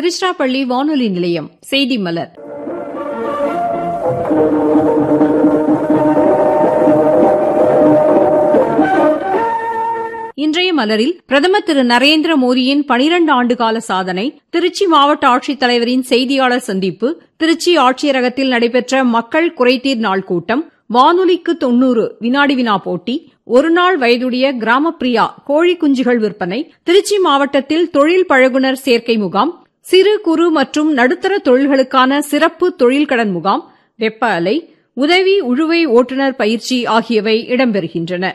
திருச்சிராப்பள்ளி வானொலி நிலையம் செய்தி மலர் இன்றைய மலரில் பிரதமர் திரு நரேந்திர மோடியின் பனிரண்டு ஆண்டுகால சாதனை திருச்சி மாவட்ட ஆட்சித்தலைவரின் செய்தியாளர் சந்திப்பு திருச்சி ஆட்சியரகத்தில் நடைபெற்ற மக்கள் குறைதீர் நாள் கூட்டம் வானொலிக்கு தொன்னூறு வினாடி வினா போட்டி ஒருநாள் வயதுடைய கிராமப்பிரியா கோழி குஞ்சுகள் விற்பனை திருச்சி மாவட்டத்தில் தொழில் பழகுனர் சேர்க்கை முகாம் சிறு குறு மற்றும் நடுத்தர தொழில்களுக்கான சிறப்பு தொழில் கடன் முகாம் வெப்ப அலை உதவி உழுவை ஓட்டுநர் பயிற்சி ஆகியவை இடம்பெறுகின்றன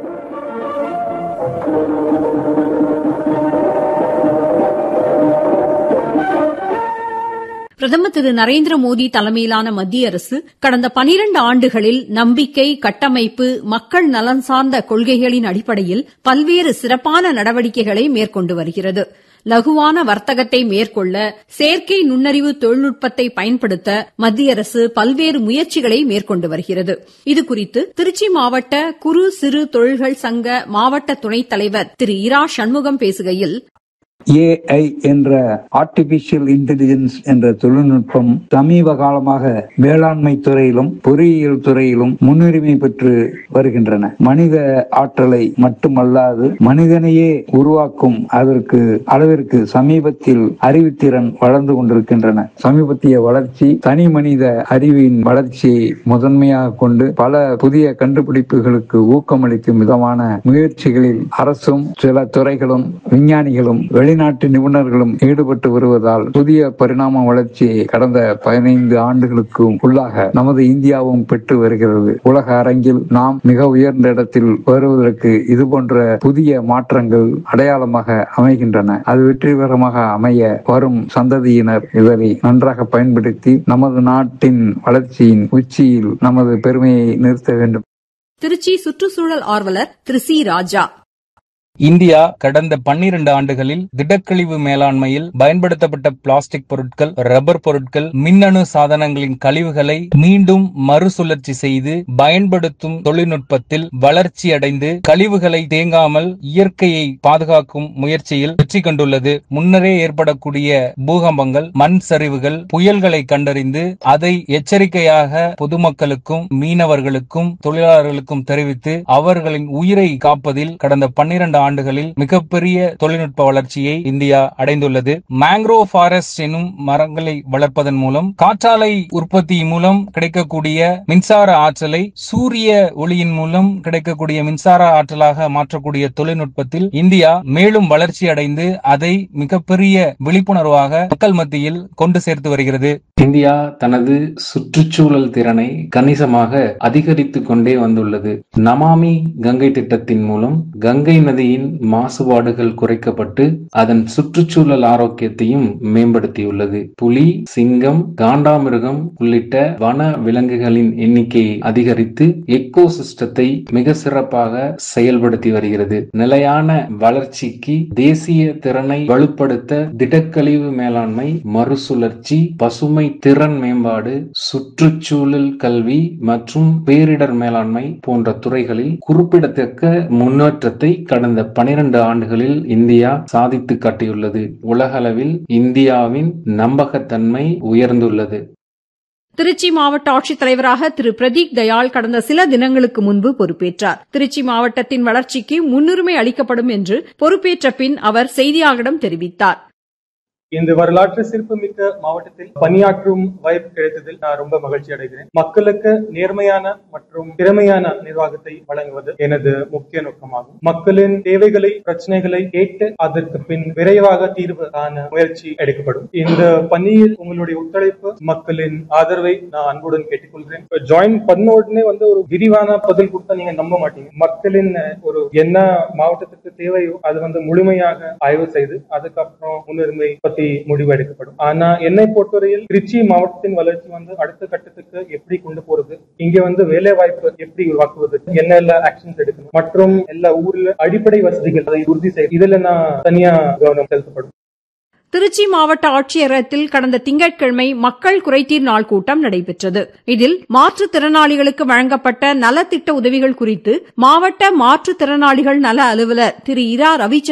பிரதமர் திரு நரேந்திர மோடி தலைமையிலான மத்திய அரசு கடந்த பனிரண்டு ஆண்டுகளில் நம்பிக்கை கட்டமைப்பு மக்கள் நலன் சார்ந்த கொள்கைகளின் அடிப்படையில் பல்வேறு சிறப்பான நடவடிக்கைகளை மேற்கொண்டு வருகிறது லகுவான வர்த்தகத்தை மேற்கொள்ள செயற்கை நுண்ணறிவு தொழில்நுட்பத்தை பயன்படுத்த மத்திய அரசு பல்வேறு முயற்சிகளை மேற்கொண்டு வருகிறது இதுகுறித்து திருச்சி மாவட்ட குறு சிறு தொழில்கள் சங்க மாவட்ட துணைத் தலைவர் திரு இரா சண்முகம் பேசுகையில் ஏஐ என்ற ஆர்டிபிஷியல் இன்டெலிஜென்ஸ் என்ற தொழில்நுட்பம் சமீப காலமாக வேளாண்மை துறையிலும் பொறியியல் துறையிலும் முன்னுரிமை பெற்று வருகின்றன மனித ஆற்றலை மட்டுமல்லாது மனிதனையே உருவாக்கும் அதற்கு அளவிற்கு சமீபத்தில் அறிவுத்திறன் வளர்ந்து கொண்டிருக்கின்றன சமீபத்திய வளர்ச்சி தனி மனித அறிவின் வளர்ச்சியை முதன்மையாக கொண்டு பல புதிய கண்டுபிடிப்புகளுக்கு ஊக்கமளிக்கும் விதமான முயற்சிகளில் அரசும் சில துறைகளும் விஞ்ஞானிகளும் வெளிநாட்டு நிபுணர்களும் ஈடுபட்டு வருவதால் புதிய பரிணாம வளர்ச்சியை கடந்த பதினைந்து ஆண்டுகளுக்கு உள்ளாக நமது இந்தியாவும் பெற்று வருகிறது உலக அரங்கில் நாம் மிக உயர்ந்த இடத்தில் வருவதற்கு இது போன்ற புதிய மாற்றங்கள் அடையாளமாக அமைகின்றன அது வெற்றிகரமாக அமைய வரும் சந்ததியினர் இதனை நன்றாக பயன்படுத்தி நமது நாட்டின் வளர்ச்சியின் உச்சியில் நமது பெருமையை நிறுத்த வேண்டும் திருச்சி சுற்றுச்சூழல் ஆர்வலர் திரு சி ராஜா இந்தியா கடந்த பன்னிரண்டு ஆண்டுகளில் திடக்கழிவு மேலாண்மையில் பயன்படுத்தப்பட்ட பிளாஸ்டிக் பொருட்கள் ரப்பர் பொருட்கள் மின்னணு சாதனங்களின் கழிவுகளை மீண்டும் மறுசுழற்சி செய்து பயன்படுத்தும் தொழில்நுட்பத்தில் வளர்ச்சியடைந்து கழிவுகளை தேங்காமல் இயற்கையை பாதுகாக்கும் முயற்சியில் வெற்றி கண்டுள்ளது முன்னரே ஏற்படக்கூடிய பூகம்பங்கள் மண் சரிவுகள் புயல்களை கண்டறிந்து அதை எச்சரிக்கையாக பொதுமக்களுக்கும் மீனவர்களுக்கும் தொழிலாளர்களுக்கும் தெரிவித்து அவர்களின் உயிரை காப்பதில் கடந்த பன்னிரண்டு ஆண்டுகளில் மிகப்பெரிய தொழில்நுட்ப வளர்ச்சியை இந்தியா அடைந்துள்ளது மேங்க்ரோ ஃபாரஸ்ட் எனும் மரங்களை வளர்ப்பதன் மூலம் காற்றாலை உற்பத்தி மூலம் கிடைக்கக்கூடிய மின்சார ஆற்றலை சூரிய ஒளியின் மூலம் கிடைக்கக்கூடிய மின்சார ஆற்றலாக மாற்றக்கூடிய தொழில்நுட்பத்தில் இந்தியா மேலும் வளர்ச்சி அடைந்து அதை மிகப்பெரிய விழிப்புணர்வாக மக்கள் மத்தியில் கொண்டு சேர்த்து வருகிறது இந்தியா தனது சுற்றுச்சூழல் திறனை கணிசமாக அதிகரித்துக் கொண்டே வந்துள்ளது நமாமி கங்கை திட்டத்தின் மூலம் கங்கை நதியின் மாசுபாடுகள் குறைக்கப்பட்டு அதன் சுற்றுச்சூழல் ஆரோக்கியத்தையும் மேம்படுத்தியுள்ளது புலி சிங்கம் காண்டாமிருகம் உள்ளிட்ட வன விலங்குகளின் எண்ணிக்கையை அதிகரித்து எக்கோ சிஸ்டத்தை மிக சிறப்பாக செயல்படுத்தி வருகிறது நிலையான வளர்ச்சிக்கு தேசிய திறனை வலுப்படுத்த திடக்கழிவு மேலாண்மை மறுசுழற்சி பசுமை திறன் மேம்பாடு சுற்றுச்சூழல் கல்வி மற்றும் பேரிடர் மேலாண்மை போன்ற துறைகளில் குறிப்பிடத்தக்க முன்னேற்றத்தை கடந்த பனிரெண்டு ஆண்டுகளில் இந்தியா சாதித்து காட்டியுள்ளது உலகளவில் இந்தியாவின் நம்பகத்தன்மை உயர்ந்துள்ளது திருச்சி மாவட்ட ஆட்சித்தலைவராக திரு பிரதீக் தயாள் கடந்த சில தினங்களுக்கு முன்பு பொறுப்பேற்றார் திருச்சி மாவட்டத்தின் வளர்ச்சிக்கு முன்னுரிமை அளிக்கப்படும் என்று பொறுப்பேற்ற பின் அவர் செய்தியாளர்களிடம் தெரிவித்தார் இந்த வரலாற்று சிறப்புமிக்க மாவட்டத்தில் பணியாற்றும் வாய்ப்பு கிடைத்ததில் நான் ரொம்ப மகிழ்ச்சி அடைகிறேன் மக்களுக்கு நேர்மையான மற்றும் திறமையான நிர்வாகத்தை வழங்குவது எனது முக்கிய நோக்கமாகும் மக்களின் தேவைகளை பிரச்சனைகளை கேட்டு அதற்கு பின் விரைவாக தீர்வு காண முயற்சி எடுக்கப்படும் இந்த பணியில் உங்களுடைய ஒத்துழைப்பு மக்களின் ஆதரவை நான் அன்புடன் கேட்டுக்கொள்கிறேன் ஜாயின் பண்ண உடனே வந்து ஒரு விரிவான பதில் கொடுத்தா நீங்க நம்ப மாட்டீங்க மக்களின் ஒரு என்ன மாவட்டத்துக்கு தேவையோ அது வந்து முழுமையாக ஆய்வு செய்து அதுக்கப்புறம் முன்னுரிமை பத்தி முடிவு எடுக்கப்படும் ஆனா என்னை பொறுத்தவரையில் திருச்சி மாவட்டத்தின் வளர்ச்சி வந்து அடுத்த கட்டத்துக்கு எப்படி கொண்டு போறது இங்க வந்து வேலை வாய்ப்பு எப்படி உருவாக்குவது என்ன ஆக்ஷன்ஸ் எடுக்கணும் மற்றும் எல்லா ஊர்ல அடிப்படை வசதிகள் அதை உறுதி செய்ய இதுல நான் தனியா கவனம் செலுத்தப்படும் திருச்சி மாவட்ட ஆட்சியரகத்தில் கடந்த திங்கட்கிழமை மக்கள் குறைதீர் நாள் கூட்டம் நடைபெற்றது இதில் மாற்றுத்திறனாளிகளுக்கு வழங்கப்பட்ட நலத்திட்ட உதவிகள் குறித்து மாவட்ட மாற்றுத்திறனாளிகள் நல அலுவலர் திரு இரா ரவிச்சந்திரன்